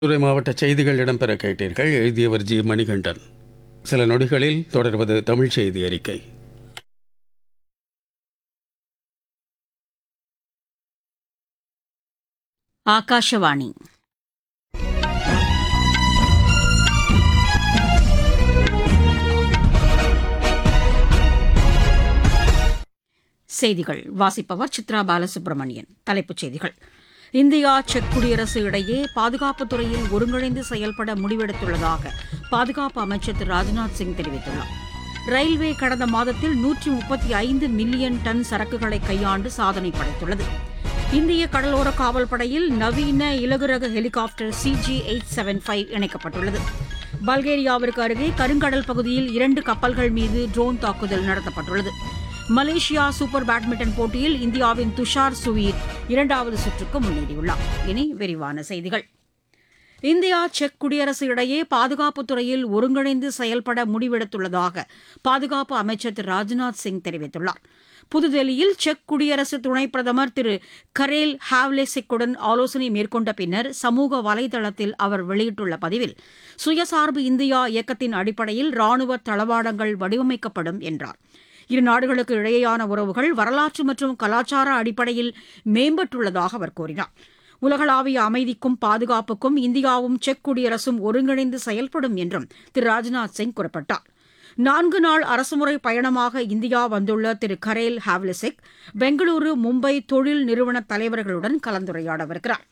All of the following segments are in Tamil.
துறை மாவட்ட செய்திகள் இடம்பெற கேட்டீர்கள் எழுதியவர் ஜி மணிகண்டன் சில நொடிகளில் தொடர்வது தமிழ் செய்தி அறிக்கை ಆಕಾಶವಾಣಿ செய்திகள் வாசிப்பவர் சித்ரா பாலசுப்ரமணியன் தலைப்புச் செய்திகள் இந்தியா செக் குடியரசு இடையே பாதுகாப்புத் துறையில் ஒருங்கிணைந்து செயல்பட முடிவெடுத்துள்ளதாக பாதுகாப்பு அமைச்சர் திரு ராஜ்நாத் சிங் தெரிவித்துள்ளார் ரயில்வே கடந்த மாதத்தில் நூற்றி முப்பத்தி ஐந்து மில்லியன் டன் சரக்குகளை கையாண்டு சாதனை படைத்துள்ளது இந்திய கடலோர காவல் படையில் நவீன இலகுரக helicopter C G eight seven five இணைக்கப்பட்டுள்ளது பல்கேரியாவிற்கு அருகே கருங்கடல் பகுதியில் இரண்டு கப்பல்கள் மீது ட்ரோன் தாக்குதல் நடத்தப்பட்டுள்ளது மலேசியா சூப்பர் பேட்மிண்டன் போட்டியில் இந்தியாவின் துஷார் சுவீர் இரண்டாவது சுற்றுக்கு முன்னேறியுள்ளார் இனி விரிவான செய்திகள் இந்தியா செக் குடியரசு இடையே பாதுகாப்புத் துறையில் ஒருங்கிணைந்து செயல்பட முடிவெடுத்துள்ளதாக பாதுகாப்பு அமைச்சர் திரு ராஜ்நாத் சிங் தெரிவித்துள்ளார் புதுதில்லியில் செக் குடியரசு துணைப் பிரதமர் திரு கரேல் ஹாவ்லேசிக்குடன் ஆலோசனை மேற்கொண்ட பின்னர் சமூக வலைதளத்தில் அவர் வெளியிட்டுள்ள பதிவில் சுயசார்பு இந்தியா இயக்கத்தின் அடிப்படையில் ராணுவ தளவாடங்கள் வடிவமைக்கப்படும் என்றார் இரு நாடுகளுக்கு இடையேயான உறவுகள் வரலாற்று மற்றும் கலாச்சார அடிப்படையில் மேம்பட்டுள்ளதாக அவர் கூறினார் உலகளாவிய அமைதிக்கும் பாதுகாப்புக்கும் இந்தியாவும் செக் குடியரசும் ஒருங்கிணைந்து செயல்படும் என்றும் திரு ராஜ்நாத் சிங் குறிப்பிட்டார் நான்கு நாள் அரசுமுறை பயணமாக இந்தியா வந்துள்ள திரு கரேல் ஹாவ்லிசிக் பெங்களூரு மும்பை தொழில் நிறுவன தலைவர்களுடன் கலந்துரையாடவிருக்கிறார்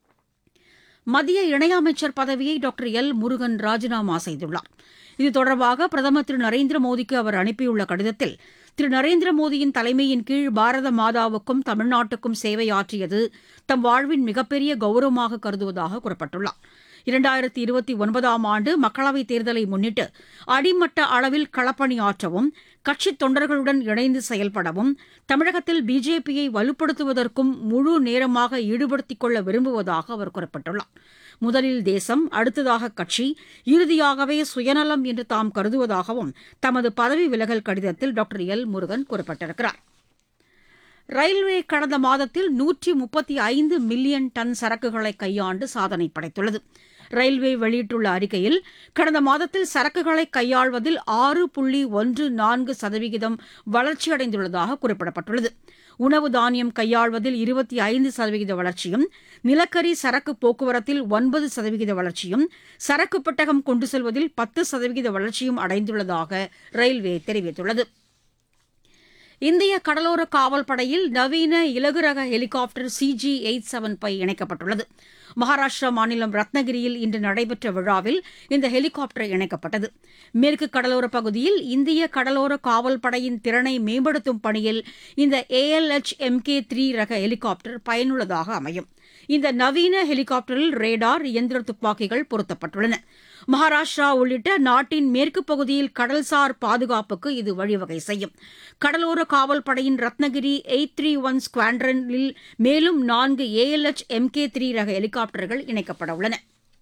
மத்திய இணையமைச்சர் பதவியை டாக்டர் எல் முருகன் ராஜினாமா செய்துள்ளார் இது தொடர்பாக பிரதமர் திரு நரேந்திர மோடிக்கு அவர் அனுப்பியுள்ள கடிதத்தில் திரு நரேந்திர மோடியின் தலைமையின் கீழ் பாரத மாதாவுக்கும் தமிழ்நாட்டுக்கும் சேவையாற்றியது தம் வாழ்வின் மிகப்பெரிய கௌரவமாக கருதுவதாக குறிப்பிட்டுள்ளார் இரண்டாயிரத்தி இருபத்தி ஒன்பதாம் ஆண்டு மக்களவைத் தேர்தலை முன்னிட்டு அடிமட்ட அளவில் களப்பணியாற்றவும் கட்சித் தொண்டர்களுடன் இணைந்து செயல்படவும் தமிழகத்தில் பிஜேபியை வலுப்படுத்துவதற்கும் முழு நேரமாக ஈடுபடுத்திக் கொள்ள விரும்புவதாக அவர் குறிப்பிட்டுள்ளார் முதலில் தேசம் அடுத்ததாக கட்சி இறுதியாகவே சுயநலம் என்று தாம் கருதுவதாகவும் தமது பதவி விலகல் கடிதத்தில் டாக்டர் எல் முருகன் குறிப்பிட்டிருக்கிறார் ரயில்வே கடந்த மாதத்தில் நூற்றி முப்பத்தி ஐந்து மில்லியன் டன் சரக்குகளை கையாண்டு சாதனை படைத்துள்ளது ரயில்வே வெளியிட்டுள்ள அறிக்கையில் கடந்த மாதத்தில் சரக்குகளை கையாள்வதில் ஆறு புள்ளி ஒன்று நான்கு சதவிகிதம் வளர்ச்சியடைந்துள்ளதாக குறிப்பிடப்பட்டுள்ளது உணவு தானியம் கையாள்வதில் இருபத்தி ஐந்து சதவிகித வளர்ச்சியும் நிலக்கரி சரக்கு போக்குவரத்தில் ஒன்பது சதவிகித வளர்ச்சியும் சரக்கு பெட்டகம் கொண்டு செல்வதில் பத்து சதவிகித வளர்ச்சியும் அடைந்துள்ளதாக ரயில்வே தெரிவித்துள்ளது இந்திய கடலோர காவல் படையில் நவீன இலகு ரக helicopter C G eight seven five இணைக்கப்பட்டுள்ளது மகாராஷ்டிரா மாநிலம் ரத்னகிரியில் இன்று நடைபெற்ற விழாவில் இந்த ஹெலிகாப்டர் இணைக்கப்பட்டது மேற்கு கடலோர பகுதியில் இந்திய கடலோர காவல் படையின் திறனை மேம்படுத்தும் பணியில் இந்த ஏஎல்எச் எம்கே த்ரீ ரக ஹெலிகாப்டர் பயனுள்ளதாக அமையும் இந்த நவீன ஹெலிகாப்டரில் ரேடார் இயந்திர துப்பாக்கிகள் பொருத்தப்பட்டுள்ளன மகாராஷ்டிரா உள்ளிட்ட நாட்டின் மேற்கு பகுதியில் கடல்சார் பாதுகாப்புக்கு இது வழிவகை செய்யும் கடலோர காவல் படையின் ரத்னகிரி எயிட் த்ரீ ஒன் ஸ்குவாட்ரனில் மேலும் நான்கு ஏஎல்எச் எம்கே த்ரீ ரக ஹெலிகாப்டர்கள் இணைக்கப்பட உள்ளன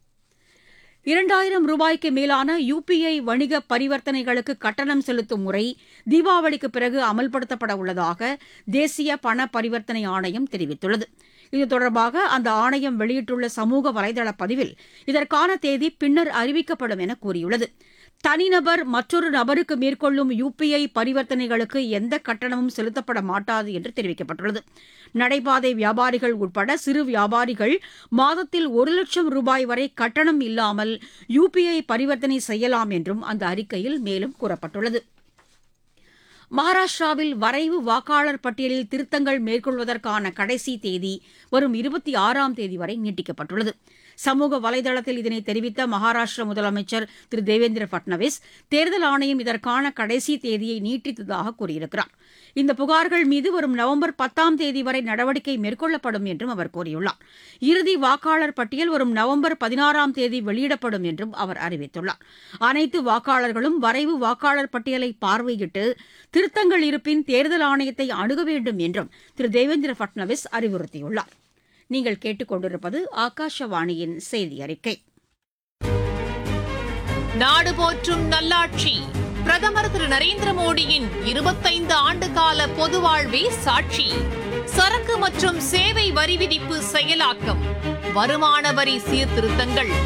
இரண்டாயிரம் ரூபாய்க்கு மேலான யுபிஐ வணிக பரிவர்த்தனைகளுக்கு கட்டணம் செலுத்தும் முறை தீபாவளிக்கு பிறகு அமல்படுத்தப்பட உள்ளதாக தேசிய பண பரிவர்த்தனை ஆணையம் தெரிவித்துள்ளது இது தொடர்பாக அந்த ஆணையம் வெளியிட்டுள்ள சமூக வலைதள பதிவில் இதற்கான தேதி பின்னர் அறிவிக்கப்படும் என கூறியுள்ளது தனிநபர் மற்றொரு நபருக்கு மேற்கொள்ளும் யுபிஐ பரிவர்த்தனைகளுக்கு எந்த கட்டணமும் செலுத்தப்பட மாட்டாது என்று தெரிவிக்கப்பட்டுள்ளது நடைபாதை வியாபாரிகள் உட்பட சிறு வியாபாரிகள் மாதத்தில் ஒரு லட்சம் ரூபாய் வரை கட்டணம் இல்லாமல் யுபிஐ பரிவர்த்தனை செய்யலாம் என்றும் அந்த அறிக்கையில் மேலும் கூறப்பட்டுள்ளது மகாராஷ்டிராவில் வரைவு வாக்காளர் பட்டியலில் திருத்தங்கள் மேற்கொள்வதற்கான கடைசி தேதி வரும் இருபத்தி ஆறாம் தேதி வரை நீட்டிக்கப்பட்டுள்ளது சமூக வலைதளத்தில் இதனை தெரிவித்த மகாராஷ்டிர முதலமைச்சர் திரு தேவேந்திர பட்னவிஸ் தேர்தல் ஆணையம் இதற்கான கடைசி தேதியை நீட்டித்ததாக கூறியிருக்கிறார் இந்த புகார்கள் மீது வரும் நவம்பர் பத்தாம் தேதி வரை நடவடிக்கை மேற்கொள்ளப்படும் என்றும் அவர் கூறியுள்ளார் இறுதி வாக்காளர் பட்டியல் வரும் நவம்பர் பதினாறாம் தேதி வெளியிடப்படும் என்றும் அவர் அறிவித்துள்ளார் அனைத்து வாக்காளர்களும் வரைவு வாக்காளர் பட்டியலை பார்வையிட்டு திருத்தங்கள் இருப்பின் தேர்தல் ஆணையத்தை அணுக வேண்டும் என்றும் திரு தேவேந்திர பட்னவிஸ் அறிவுறுத்தியுள்ளார் நீங்கள் கேட்டுக்கொண்டிருப்பது ஆகாஷவாணியின் செய்தி அறிக்கை நாடு போற்றும் நல்லாட்சி பிரதமர் திரு நரேந்திர மோடியின் இருபத்தைந்து ஆண்டு கால பொது வாழ்வே சாட்சி சரக்கு மற்றும் சேவை வரி விதிப்பு செயலாக்கம் வருமான வரி சீர்திருத்தங்கள்